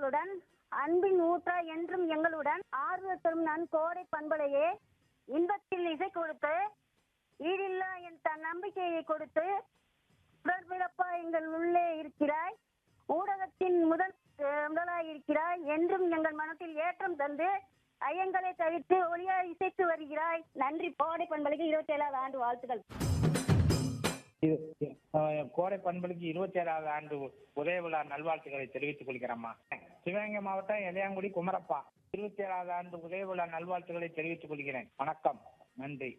எங்களுடன் அன்பின் ஊற்றா என்றும் எங்களுடன் ஆறுதல் தரும் நான் கோடை பண்பலையே இன்பத்தில் இசை கொடுத்து ஈடில்லா என் தன் நம்பிக்கையை கொடுத்து உடற்பிறப்பா எங்கள் உள்ளே இருக்கிறாய் ஊடகத்தின் முதல் அஹ், முதலாய் இருக்கிறாய் என்றும் எங்கள் மனத்தில் ஏற்றம் தந்து ஐயங்களை தவிர்த்து ஒளியா இசைத்து வருகிறாய் நன்றி கோடை பண்பலைக்கு இருபத்தி ஏழாவது ஆண்டு வாழ்த்துக்கள் இது, அஹ், கோடை பண்பலுக்கு இருபத்தி ஏழாவது ஆண்டு உதய விழா நல்வாழ்த்துக்களை தெரிவித்துக் கொள்கிறேம்மா சிவகங்கை மாவட்டம் எதையாங்குடி குமரப்பா இருபத்தி ஏழாவது ஆண்டு உதய விழா நல்வாழ்த்துக்களை தெரிவித்துக் கொள்கிறேன் வணக்கம் நன்றி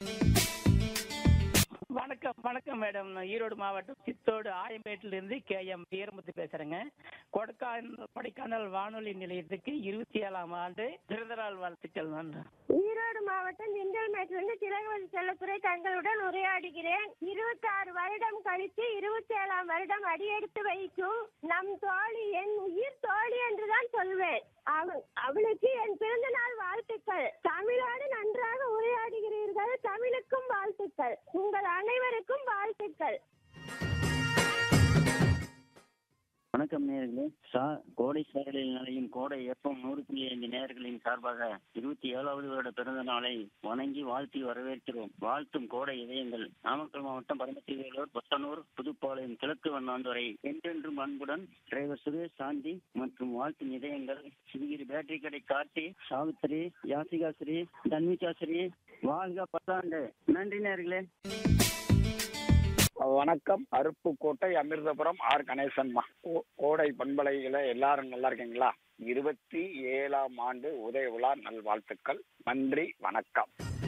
வணக்கம் வணக்கம் மேடம் நான் ஈரோடு மாவட்டம் சித்தோடு ஆயம்பேட்டிலிருந்து கே எம் வீரமுத்து பேசுறேங்க கொடைக்கானல் கொடைக்கானல் வானொலி நிலையத்துக்கு இருபத்தி ஏழாம் ஆண்டு பிறந்தநாள் வாழ்த்துக்கள் நான் ஈரோடு மாவட்டம் திண்டல்மேட்டிலிருந்து திலகவதி செல்லத்துறை தங்களுடன் உரையாடுகிறேன் இருபத்தி ஆறு வருடம் கழித்து இருபத்தி ஏழாம் வருடம் அடியெடுத்து வைக்கும் நம் தோழி என் உயிர் தோழி என்றுதான் சொல்வேன் அவள் அவளுக்கு என் பிறந்த நாள் வாழ்த்துக்கள் தமிழோடு நன்றாக உரையாடுகிறீர்கள் தமிழுக்கும் வாழ்த்துக்கள் உங்கள் அனைவருக்கும் வாழ்த்துக்கள் வணக்கம் நேர்களே சா கோடை சாரலில் நிலையும் கோடை எப்பம் நூறு புள்ளி ஐந்து நேர்களின் சார்பாக இருபத்தி ஏழாவது வருட பிறந்த நாளை வணங்கி வாழ்த்தி வரவேற்கிறோம் வாழ்த்தும் கோடை இதயங்கள் நாமக்கல் மாவட்டம் பரமத்தி வேலூர் பொத்தனூர் புதுப்பாளையம் கிழக்கு வண்ணாந்துறை என்றென்றும் அன்புடன் டிரைவர் சுரேஷ் சாந்தி மற்றும் வாழ்த்தும் இதயங்கள் சிவகிரி பேட்டரி கடை கார்த்தி சாவித்திரி யாசிகாஸ்ரீ தன்விகாஸ்ரீ வாழ்க பத்தாண்டு நன்றி நேர்களே வணக்கம் அருப்புக்கோட்டை அமிர்தபுரம் ஆர் கணேசன்மா கோ- கோடை பண்பலையில எல்லாரும் நல்லா இருக்கீங்களா இருபத்தி ஏழாம் ஆண்டு உதய விழா நல்வாழ்த்துக்கள் நன்றி வணக்கம்